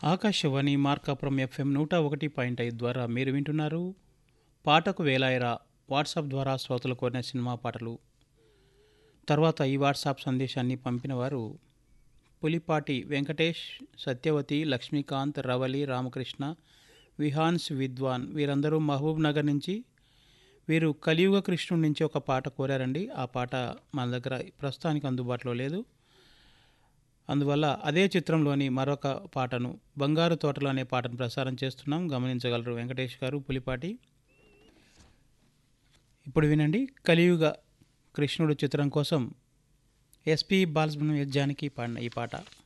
Akashvani Markapuram FM నూట ఒకటి point ఐదు ద్వారా మీరు వింటున్నారు పాటకు వేలాయరా వాట్సాప్ ద్వారా శ్రోతలు కోరిన సినిమా పాటలు తర్వాత ఈ వాట్సాప్ సందేశాన్ని పంపిన వారు పులిపాటి వెంకటేష్ సత్యవతి లక్ష్మీకాంత్ రవలి రామకృష్ణ విహాన్స్ విద్వాన్ వీరందరూ మహబూబ్ నగర్ నుంచి వీరు కలియుగ కృష్ణుడి నుంచి ఒక పాట కోరారండి ఆ పాట మన దగ్గర ప్రస్తుతానికి అందుబాటులో లేదు అందువల్ల అదే చిత్రంలోని మరొక పాటను బంగారు తోటలు అనే పాటను ప్రసారం చేస్తున్నాం గమనించగలరు వెంకటేష్ గారు పులిపాటి ఇప్పుడు వినండి కలియుగ కృష్ణుడు చిత్రం కోసం ఎస్పి బాలసుబ్రహ్మణ్యం జానకి పాడిన ఈ పాట